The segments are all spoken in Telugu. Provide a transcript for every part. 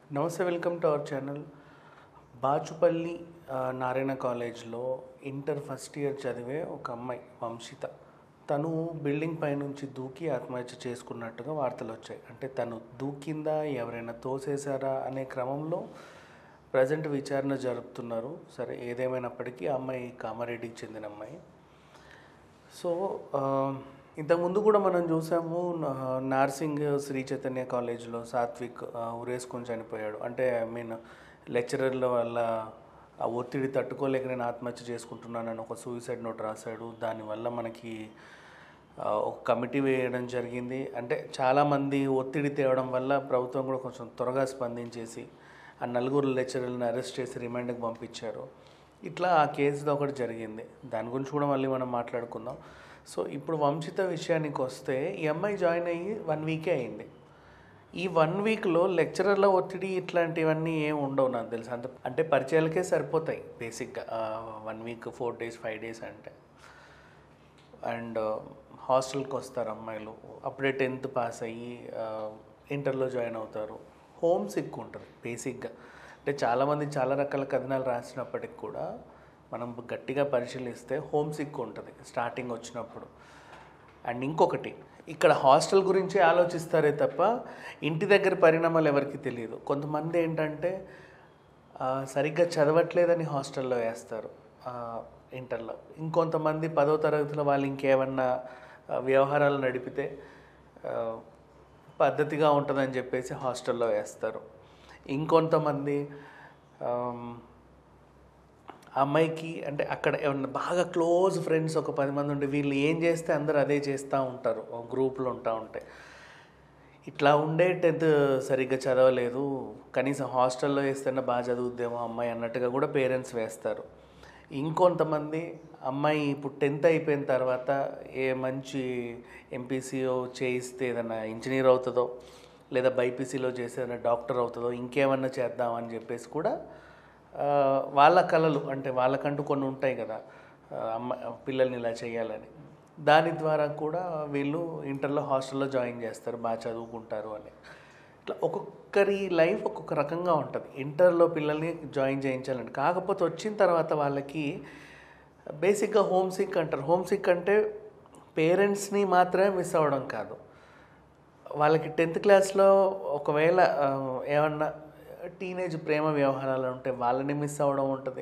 నమస్తే welcome to our channel Bachupalli ఆ, నారాయణ కాలేజ్లో ఇంటర్ ఫస్ట్ ఇయర్ చదివే ఒక అమ్మాయి వంశిత తను బిల్డింగ్ పైనుంచి దూకి ఆత్మహత్య చేసుకున్నట్టుగా వార్తలు వచ్చాయి అంటే తను దూకిందా ఎవరైనా తోసేశారా అనే క్రమంలో ప్రజెంట్ విచారణ జరుపుతున్నారు సరే ఏదేమైనప్పటికీ ఆ అమ్మాయి కామారెడ్డికి చెందిన అమ్మాయి సో ఆ, ఇంతకుముందు కూడా మనం చూసాము నా- నార్సింగ్ శ్రీ చైతన్య కాలేజ్లో సాత్విక్ ఆ, ఉరేసుకొని చనిపోయాడు అంటే ఐ మీన్ లెక్చరర్ల వల్ల ఆ ఒత్తిడి తట్టుకోలేక నేను ఆత్మహత్య చేసుకుంటున్నానని ఒక సూసైడ్ నోట్ రాశాడు దానివల్ల మనకి ఆ, ఒక కమిటీ వేయడం జరిగింది అంటే చాలామంది ఒత్తిడి తేవడం వల్ల ప్రభుత్వం కూడా కొంచెం త్వరగా స్పందించేసి ఆ నలుగురు లెక్చరర్లను అరెస్ట్ చేసి రిమాండ్కి పంపించారు ఇట్లా ఆ కేసులో ఒకటి జరిగింది దాని గురించి కూడా మళ్ళీ మనం మాట్లాడుకుందాం సో ఇప్పుడు వంశిత విషయానికి వస్తే ఈ అమ్మాయి జాయిన్ అయ్యి వన్ వీకే అయింది ఈ వన్ వీక్లో లెక్చరర్ల ఒత్తిడి ఇట్లాంటివన్నీ ఏం ఉండవు నాకు తెలుసు అంత అంటే పరిచయాలకే సరిపోతాయి బేసిక్గా one week four days five days అంటే అండ్ హాస్టల్కి వస్తారు అమ్మాయిలు అప్పుడే టెన్త్ పాస్ అయ్యి ఇంటర్లో జాయిన్ అవుతారు హోమ్ సిక్ ఉంటుంది బేసిక్గా అంటే చాలామంది చాలా రకాల కథనాలు రాసినప్పటికి కూడా మనం గట్టిగా పరిశీలిస్తే హోమ్ సిక్ ఉంటుంది స్టార్టింగ్ వచ్చినప్పుడు అండ్ ఇంకొకటి ఇక్కడ హాస్టల్ గురించి ఆలోచిస్తారే తప్ప ఇంటి దగ్గర పరిణామాలు ఎవరికి తెలియదు కొంతమంది ఏంటంటే ఆ, సరిగ్గా చదవట్లేదని హాస్టల్లో వేస్తారు ఆ, ఇంటర్లో ఇంకొంతమంది పదో తరగతిలో వాళ్ళు ఇంకేమన్నా ఆ, వ్యవహారాలు నడిపితే ఆ, పద్ధతిగా ఉంటుందని చెప్పేసి హాస్టల్లో వేస్తారు ఇంకొంతమంది ఆమ్, ఆ అమ్మాయికి అంటే అక్కడ ఏమన్నా బాగా క్లోజ్ ఫ్రెండ్స్ ఒక పది మంది ఉండి వీళ్ళు ఏం చేస్తే అందరూ అదే చేస్తూ ఉంటారు గ్రూపులు ఉంటా ఉంటాయి ఇట్లా ఉండే టెన్త్ సరిగ్గా చదవలేదు కనీసం హాస్టల్లో వేస్తేనే బాగా చదువుద్దేమో అమ్మాయి అన్నట్టుగా కూడా పేరెంట్స్ వేస్తారు ఇంకొంతమంది అమ్మాయి ఇప్పుడు టెన్త్ అయిపోయిన తర్వాత ఏ మంచి ఎంపీసీఓ చేయిస్తే ఏదైనా ఇంజనీర్ అవుతుందో లేదా బైపీసీలో చేస్తే ఏదైనా డాక్టర్ అవుతుందో ఇంకేమన్నా చేద్దామని చెప్పేసి కూడా ఆ, వాళ్ళ కళలు అంటే వాళ్ళకంటూ కొన్ని ఉంటాయి కదా ఆ, అమ్మ పిల్లల్ని ఇలా చేయాలని దాని ద్వారా కూడా వీళ్ళు ఇంటర్లో హాస్టల్లో జాయిన్ చేస్తారు బాగా చదువుకుంటారు అని ఇట్లా ఒక్కొక్కరి లైఫ్ ఒక్కొక్క రకంగా ఉంటుంది ఇంటర్లో పిల్లల్ని జాయిన్ చేయించాలండి కాకపోతే వచ్చిన తర్వాత వాళ్ళకి బేసిక్గా హోమ్ సిక్ అంటారు హోమ్ సిక్ అంటే పేరెంట్స్ని మాత్రమే మిస్ అవ్వడం కాదు వాళ్ళకి టెన్త్ క్లాస్లో ఒకవేళ ఆ, ఏమన్నా టీనేజ్ ప్రేమ వ్యవహారాలు ఉంటే వాళ్ళని మిస్ అవ్వడం ఉంటుంది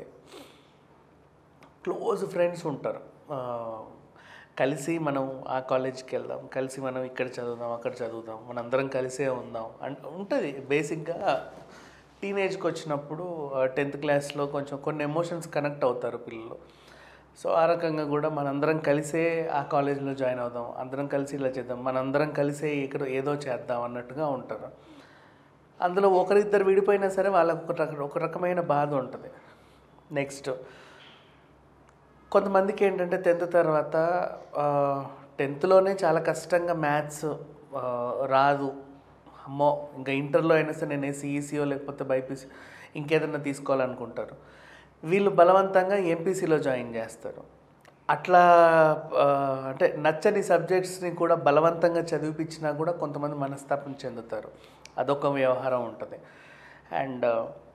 క్లోజ్ ఫ్రెండ్స్ ఉంటారు ఆ, కలిసి మనం ఆ కాలేజ్కి వెళ్దాం కలిసి మనం ఇక్కడ చదువుదాం అక్కడ చదువుదాం మనందరం కలిసే ఉందాం అండ్ ఉంటుంది బేసిక్గా టీనేజ్కి వచ్చినప్పుడు టెన్త్ క్లాస్లో కొంచెం కొన్ని ఎమోషన్స్ కనెక్ట్ అవుతారు పిల్లలు సో ఆ రకంగా కూడా మనందరం కలిసే ఆ కాలేజ్లో జాయిన్ అవుదాం అందరం కలిసి ఇలా చేద్దాం మనందరం కలిసే ఇక్కడ ఏదో చేద్దాం అన్నట్టుగా ఉంటారు అందులో ఒకరిద్దరు విడిపోయినా సరే వాళ్ళకు ఒక రక ఒక రకమైన బాధ ఉంటుంది నెక్స్ట్ కొంతమందికి ఏంటంటే టెన్త్ తర్వాత టెన్త్లోనే చాలా కష్టంగా మ్యాథ్స్ రాదు అమ్మో ఇంకా ఇంటర్లో అయినా సరే నేను సిఈసీఓ లేకపోతే బైపీసీ ఇంకేదన్నా తీసుకోవాలనుకుంటారు వీళ్ళు బలవంతంగా ఎంపీసీలో జాయిన్ చేస్తారు అట్లా ఆ, అంటే నచ్చని సబ్జెక్ట్స్ని కూడా బలవంతంగా చదివిపించినా కూడా కొంతమంది మనస్తాపం చెందుతారు అదొక వ్యవహారం ఉంటుంది అండ్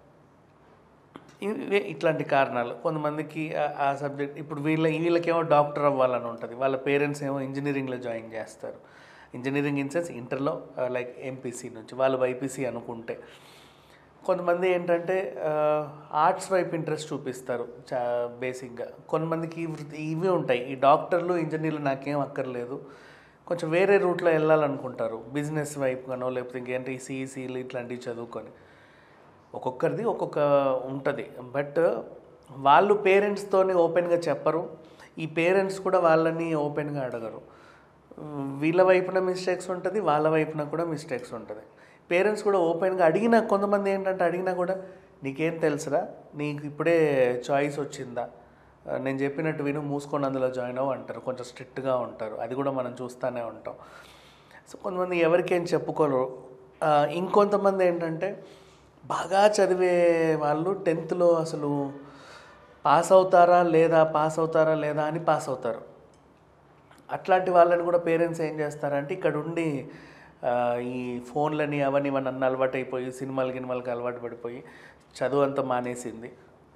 ఇవే ఇట్లాంటి కారణాలు కొంతమందికి ఆ- ఆ సబ్జెక్ట్ ఇప్పుడు వీళ్ళ వీళ్ళకేమో డాక్టర్ అవ్వాలని ఉంటుంది వాళ్ళ పేరెంట్స్ ఏమో ఇంజనీరింగ్లో జాయిన్ చేస్తారు ఇంజనీరింగ్ ఇన్ సెన్స్ ఇంటర్లో లైక్ ఎంపీసీ నుంచి వాళ్ళు బైపీసీ అనుకుంటే కొంతమంది ఏంటంటే ఆర్ట్స్ వైపు ఇంట్రెస్ట్ చూపిస్తారు చా బేసిక్గా కొంతమందికి వృత్తి- ఇవి ఉంటాయి ఈ డాక్టర్లు ఇంజనీర్లు నాకేం అక్కర్లేదు కొంచెం వేరే రూట్లో వెళ్ళాలనుకుంటారు బిజినెస్ వైపుగానో లేకపోతే ఇంకేంటి సిఈసీలు ఇట్లాంటివి చదువుకొని ఒక్కొక్కరిది ఒక్కొక్క ఉంటుంది బట్ వాళ్ళు పేరెంట్స్తోని ఓపెన్గా చెప్పరు ఈ పేరెంట్స్ కూడా వాళ్ళని ఓపెన్గా అడగరు వీళ్ళ వైపున మిస్టేక్స్ ఉంటుంది వాళ్ళ వైపున కూడా మిస్టేక్స్ ఉంటుంది పేరెంట్స్ కూడా ఓపెన్గా అడిగినా కొంతమంది ఏంటంటే అడిగినా కూడా నీకేం తెలుసురా నీకు ఇప్పుడే చాయిస్ వచ్చిందా ఆ, నేను చెప్పినట్టు విను మూసుకొని అందులో జాయిన్ అవ్వ అంటారు కొంచెం స్ట్రిక్ట్గా ఉంటారు అది కూడా మనం చూస్తూనే ఉంటాం సో కొంతమంది ఎవరికేం చెప్పుకోరు ఆ, ఇంకొంతమంది ఏంటంటే బాగా చదివే వాళ్ళు టెన్త్లో అసలు పాస్ అవుతారా లేదా పాస్ అవుతారా లేదా అని పాస్ అవుతారు అట్లాంటి వాళ్ళని కూడా పేరెంట్స్ ఏం చేస్తారంటే ఇక్కడ ఉండి ఆ, ఈ ఫోన్లని అవన్నీ ఇవన్నీ అన్న అలవాటు అయిపోయి సినిమాలు గినిమాలకి అలవాటు పడిపోయి చదువు అంతా మానేసింది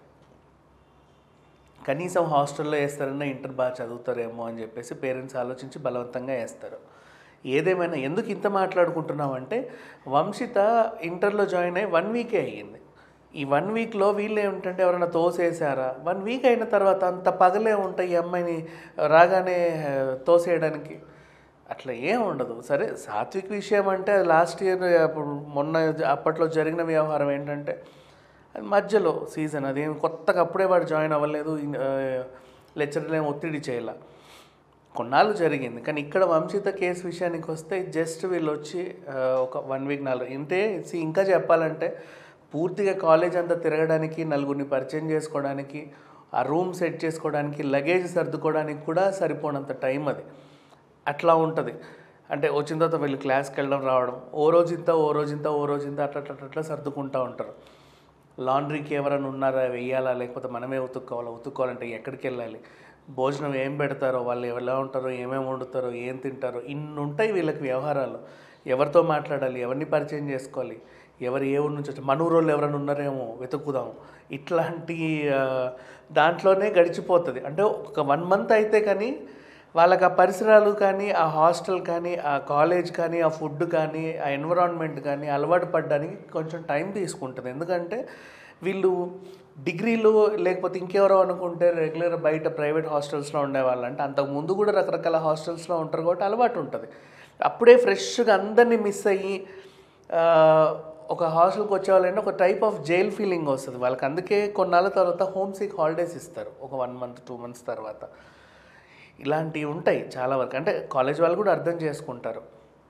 కనీసం హాస్టల్లో వేస్తారన్నా ఇంటర్ బాగా చదువుతారేమో అని చెప్పేసి పేరెంట్స్ ఆలోచించి బలవంతంగా వేస్తారు ఏదేమైనా ఎందుకు ఇంత మాట్లాడుకుంటున్నామంటే వంశిత ఇంటర్లో జాయిన్ అయ్యి వన్ వీకే అయ్యింది ఈ వన్ వీక్లో వీళ్ళు ఏమిటంటే ఎవరైనా తోసేసారా వన్ వీక్ అయిన తర్వాత అంత పగలే ఉంటాయి ఈ అమ్మాయిని రాగానే ఆ, తోసేయడానికి అట్లా ఏం ఉండదు సరే సాత్విక్ విషయం అంటే లాస్ట్ ఇయర్ అప్పుడు మొన్న అప్పట్లో జరిగిన వ్యవహారం ఏంటంటే అది మధ్యలో సీజన్ అదేం కొత్తగా అప్పుడే వాడు జాయిన్ అవ్వలేదు లెక్చరర్ ఏం ఒత్తిడి చేయాల కొన్నాళ్ళు జరిగింది కానీ ఇక్కడ వంశిత కేసు విషయానికి వస్తే జస్ట్ వీళ్ళు వచ్చి ఆ, ఒక వన్ వీక్ నాలుగు ఇంటే see, ఇంకా చెప్పాలంటే పూర్తిగా కాలేజ్ అంతా తిరగడానికి నలుగురిని పరిచయం చేసుకోవడానికి ఆ రూమ్ సెట్ చేసుకోవడానికి లగేజ్ సర్దుకోవడానికి కూడా సరిపోనంత టైం అది అట్లా ఉంటుంది అంటే వచ్చిన తర్వాత వీళ్ళు క్లాస్కి వెళ్ళడం రావడం ఓ రోజు ఇంత ఓ రోజు ఇంత ఓ రోజు ఇంత అట్లా అట్లా అట్లా సర్దుకుంటూ ఉంటారు లాండ్రీకి ఎవరైనా ఉన్నారా వెయ్యాలా లేకపోతే మనమే ఉతుక్కోవాలా ఉతుక్కోవాలంటే ఎక్కడికి వెళ్ళాలి భోజనం ఏం పెడతారో వాళ్ళు ఎలా ఉంటారో ఏమేమి వండుతారో ఏం తింటారో ఇన్ని ఉంటాయి వీళ్ళకి వ్యవహారాలు ఎవరితో మాట్లాడాలి ఎవరిని పరిచయం చేసుకోవాలి ఎవరు ఏ ఊరు నుంచి వచ్చి మన ఊరోళ్ళు ఎవరైనా ఉన్నారేమో వెతుకుదాం ఇట్లాంటి ఆ, దాంట్లోనే గడిచిపోతుంది అంటే ఒక వన్ మంత్ అయితే కానీ వాళ్ళకి ఆ పరిసరాలు కానీ ఆ హాస్టల్ కానీ ఆ కాలేజ్ కానీ ఆ ఫుడ్ కానీ ఆ ఎన్విరాన్మెంట్ కానీ అలవాటు పడడానికి కొంచెం టైం తీసుకుంటుంది ఎందుకంటే వీళ్ళు డిగ్రీలు లేకపోతే ఇంకెవరో అనుకుంటే రెగ్యులర్ బయట ప్రైవేట్ హాస్టల్స్లో ఉండేవాళ్ళు అంటే అంతకు ముందు కూడా రకరకాల హాస్టల్స్లో ఉంటారు కాబట్టి అలవాటు ఉంటుంది అప్పుడే ఫ్రెష్గా అందరినీ మిస్ అయ్యి ఆ, ఒక హాస్టల్కి వచ్చేవాళ్ళంటే ఒక టైప్ ఆఫ్ జైల్ ఫీలింగ్ వస్తుంది వాళ్ళకి అందుకే కొన్నాళ్ళ తర్వాత హోమ్ సిక్ హాలిడేస్ ఇస్తారు ఒక వన్ మంత్ టూ మంత్స్ తర్వాత ఇలాంటివి ఉంటాయి చాలా వరకు అంటే కాలేజ్ వాళ్ళు కూడా అర్థం చేసుకుంటారు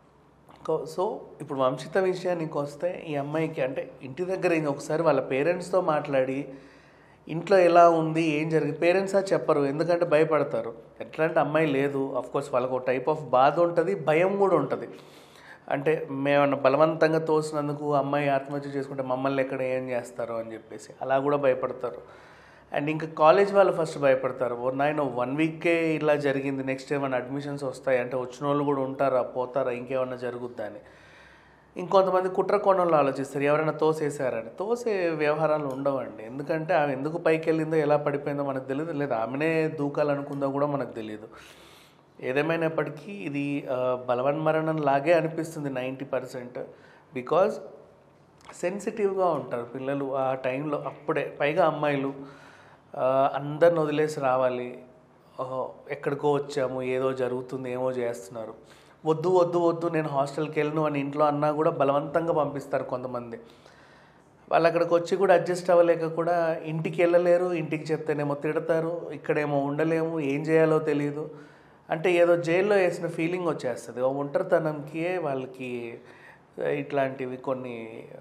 కో- సో ఇప్పుడు వంశిత విషయానికి వస్తే ఈ అమ్మాయికి అంటే ఇంటి దగ్గర ఇంక ఒకసారి వాళ్ళ పేరెంట్స్తో మాట్లాడి ఇంట్లో ఎలా ఉంది ఏం జరిగింది పేరెంట్స్ అది చెప్పరు ఎందుకంటే భయపడతారు ఎట్లా అంటే అమ్మాయి లేదు కోర్స్ వాళ్ళకు ఒక టైప్ ఆఫ్ బాధ ఉంటుంది భయం కూడా ఉంటుంది అంటే మేమన్నా బలవంతంగా తోసినందుకు అమ్మాయి ఆత్మహత్య చేసుకుంటే మమ్మల్ని ఎక్కడ ఏం చేస్తారో అని చెప్పేసి అలా కూడా భయపడతారు అండ్ ఇంకా కాలేజ్ వాళ్ళు ఫస్ట్ భయపడతారు ఓ నాయన వన్ వీక్కే ఇలా జరిగింది నెక్స్ట్ ఏమైనా అడ్మిషన్స్ వస్తాయి అంటే వచ్చిన వాళ్ళు కూడా ఉంటారా పోతారా ఇంకేమన్నా జరుగుద్దా అని ఇంకొంతమంది కుట్ర కోణంలో ఆలోచిస్తారు ఎవరైనా తోసేసారని తోసే వ్యవహారాలు ఉండవండి ఎందుకంటే ఆమె ఎందుకు పైకి వెళ్ళిందో ఎలా పడిపోయిందో మనకు తెలియదు లేదా ఆమెనే దూకాలనుకుందో కూడా మనకు తెలియదు ఏదేమైనప్పటికీ ఇది ఆ, బలవన్మరణం లాగే అనిపిస్తుంది నైంటీ పర్సెంట్ బికాజ్ సెన్సిటివ్గా ఉంటారు పిల్లలు ఆ టైంలో అప్పుడే పైగా అమ్మాయిలు ఆ, అందరిని వదిలేసి రావాలి ఓహో, ఎక్కడికో వచ్చాము ఏదో జరుగుతుంది ఏమో చేస్తున్నారు వద్దు వద్దు వద్దు నేను హాస్టల్కి వెళ్ళను అని ఇంట్లో అన్నా కూడా బలవంతంగా పంపిస్తారు కొంతమంది వాళ్ళు అక్కడికి వచ్చి కూడా అడ్జస్ట్ అవ్వలేక కూడా ఇంటికి వెళ్ళలేరు ఇంటికి చెప్తేనేమో తిడతారు ఇక్కడేమో ఉండలేము ఏం చేయాలో తెలియదు అంటే ఏదో జైల్లో వేసిన ఫీలింగ్ వచ్చేస్తుంది ఆ ఒంటరితనంకి వాళ్ళకి ఇట్లాంటివి కొన్ని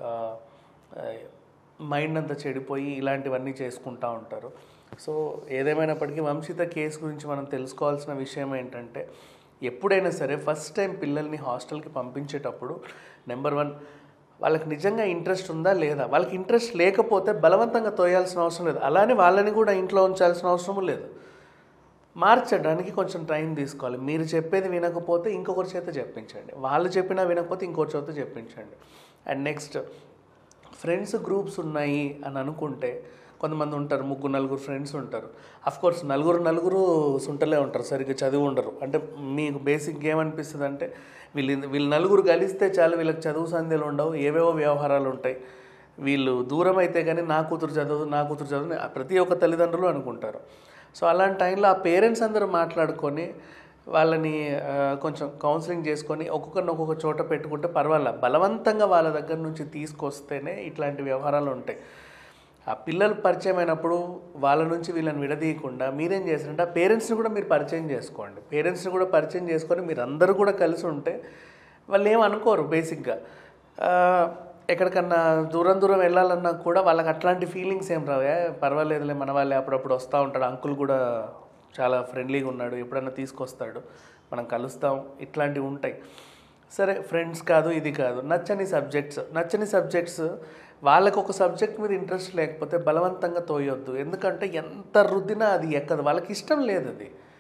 మైండ్ అంతా చెడిపోయి ఇలాంటివన్నీ చేసుకుంటూ ఉంటారు సో ఏదేమైనప్పటికీ వంశిత కేసు గురించి మనం తెలుసుకోవాల్సిన విషయం ఏంటంటే ఎప్పుడైనా సరే ఫస్ట్ టైం పిల్లల్ని హాస్టల్కి పంపించేటప్పుడు నెంబర్ వన్ వాళ్ళకి నిజంగా ఇంట్రెస్ట్ ఉందా లేదా వాళ్ళకి ఇంట్రెస్ట్ లేకపోతే బలవంతంగా తోయాల్సిన అవసరం లేదు అలానే వాళ్ళని కూడా ఇంట్లో ఉంచాల్సిన అవసరం లేదు మార్చడానికి కొంచెం టైం తీసుకోవాలి మీరు చెప్పేది వినకపోతే ఇంకొకరి చేత చెప్పించండి వాళ్ళు చెప్పినా వినకపోతే ఇంకొకరి చేత చెప్పించండి అండ్ నెక్స్ట్ ఫ్రెండ్స్ గ్రూప్స్ ఉన్నాయి అని అనుకుంటే కొంతమంది ఉంటారు ముగ్గురు నలుగురు ఫ్రెండ్స్ ఉంటారు అఫ్ కోర్స్ నలుగురు నలుగురు సుంటలే ఉంటారు సరిగ్గా చదివి ఉండరు అంటే మీకు బేసిక్ ఏమనిపిస్తుంది అంటే వీళ్ళు వీళ్ళు నలుగురు కలిస్తే చాలు వీళ్ళకి చదువు సంధ్యలు ఉండవు ఏవేవో వ్యవహారాలు ఉంటాయి వీళ్ళు దూరం అయితే కానీ నా కూతురు చదువు నా కూతురు చదువు అని ప్రతి ఒక్క తల్లిదండ్రులు అనుకుంటారు సో అలాంటి టైంలో ఆ పేరెంట్స్ అందరూ మాట్లాడుకొని వాళ్ళని ఆ, కొంచెం కౌన్సిలింగ్ చేసుకొని ఒక్కొక్కరిని ఒక్కొక్క చోట పెట్టుకుంటే పర్వాలేదు బలవంతంగా వాళ్ళ దగ్గర నుంచి తీసుకొస్తేనే ఇట్లాంటి వ్యవహారాలు ఉంటాయి ఆ పిల్లలు పరిచయం అయినప్పుడు వాళ్ళ నుంచి వీళ్ళని విడదీయకుండా మీరేం చేస్తారంటే ఆ పేరెంట్స్ని కూడా మీరు పరిచయం చేసుకోండి పేరెంట్స్ని కూడా పరిచయం చేసుకొని మీరు అందరూ కూడా కలిసి ఉంటే వాళ్ళు ఏం అనుకోరు బేసిక్గా ఆ, ఎక్కడికన్నా దూరం దూరం వెళ్ళాలన్నా కూడా వాళ్ళకి అట్లాంటి ఫీలింగ్స్ ఏం రావే పర్వాలేదులే మన వాళ్ళే అప్పుడప్పుడు వస్తూ ఉంటాడు అంకుల్ కూడా చాలా ఫ్రెండ్లీగా ఉన్నాడు ఎప్పుడైనా తీసుకొస్తాడు మనం కలుస్తాం ఇట్లాంటివి ఉంటాయి సరే ఫ్రెండ్స్ కాదు ఇది కాదు నచ్చని సబ్జెక్ట్స్ నచ్చని సబ్జెక్ట్స్ వాళ్ళకు ఒక సబ్జెక్ట్ మీద ఇంట్రెస్ట్ లేకపోతే బలవంతంగా తోయొద్దు ఎందుకంటే ఎంత రుద్దినా అది ఎక్కదు వాళ్ళకి ఇష్టం లేదు అది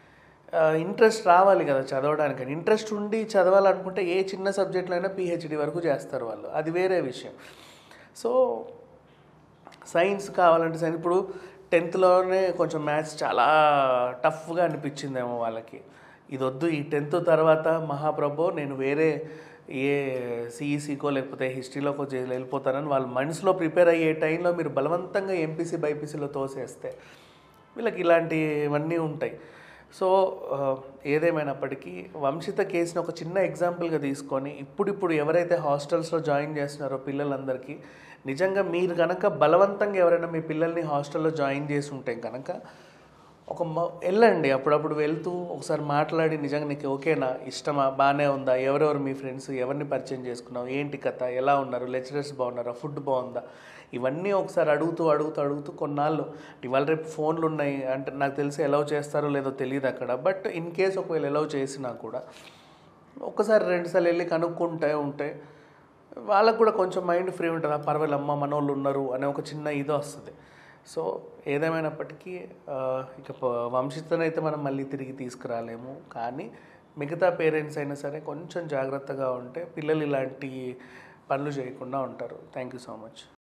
ఇంట్రెస్ట్ రావాలి కదా చదవడానికి ఇంట్రెస్ట్ ఉండి చదవాలనుకుంటే ఏ చిన్న సబ్జెక్ట్లో అయినా పిహెచ్డి వరకు చేస్తారు వాళ్ళు అది వేరే విషయం సో సైన్స్ కావాలంటే సైన్స్ ఇప్పుడు టెన్త్లోనే కొంచెం మ్యాథ్స్ చాలా టఫ్గా అనిపించిందేమో వాళ్ళకి ఇది వద్దు ఈ టెన్త్ తర్వాత మహాప్రభు నేను వేరే ఏ సిఈసీకో లేకపోతే హిస్టరీలోకో చే- వెళ్ళిపోతానని వాళ్ళ మనసులో ప్రిపేర్ అయ్యే టైంలో మీరు బలవంతంగా ఎంపీసీ బైపీసీలో తోసేస్తే వీళ్ళకి ఇలాంటివన్నీ ఉంటాయి సో ఆ, ఏదేమైనప్పటికీ వంశిత కేసుని ఒక చిన్న ఎగ్జాంపుల్గా తీసుకొని ఇప్పుడిప్పుడు ఎవరైతే హాస్టల్స్లో జాయిన్ చేస్తున్నారో పిల్లలందరికీ నిజంగా మీరు కనుక బలవంతంగా ఎవరైనా మీ పిల్లల్ని హాస్టల్లో జాయిన్ చేసి ఉంటే కనుక ఒక మ- వెళ్ళండి అప్పుడప్పుడు వెళ్తూ ఒకసారి మాట్లాడి నిజంగా నీకు ఓకేనా ఇష్టమా బాగానే ఉందా ఎవరెవరు మీ ఫ్రెండ్స్ ఎవరిని పరిచయం చేసుకున్నావు ఏంటి కథ ఎలా ఉన్నారు లెక్చరర్స్ బాగున్నారా ఫుడ్ బాగుందా ఇవన్నీ ఒకసారి అడుగుతూ అడుగుతూ అడుగుతూ కొన్నాళ్ళు ఇవాళ రేపు ఫోన్లు ఉన్నాయి అంటే నాకు తెలిసి ఎలవ్ చేస్తారో లేదో తెలియదు అక్కడ బట్ ఇన్ కేస్ ఒకవేళ ఎలవ్ చేసినా కూడా ఒక్కసారి రెండుసార్లు వెళ్ళి కనుక్కుంటే ఉంటే వాళ్ళకు కూడా కొంచెం మైండ్ ఫ్రీ ఉంటుంది ఆ పర్వాలేదు అమ్మ మనోళ్ళు ఉన్నారు అనే ఒక చిన్న ఇది వస్తుంది సో ఏదేమైనప్పటికీ ఆ, ఇక ప- వంశితనైతే మనం మళ్ళీ తిరిగి తీసుకురాలేము కానీ మిగతా పేరెంట్స్ అయినా సరే కొంచెం జాగ్రత్తగా ఉంటే పిల్లలు ఇలాంటి పనులు చేయకుండా ఉంటారు థ్యాంక్ యూ సో మచ్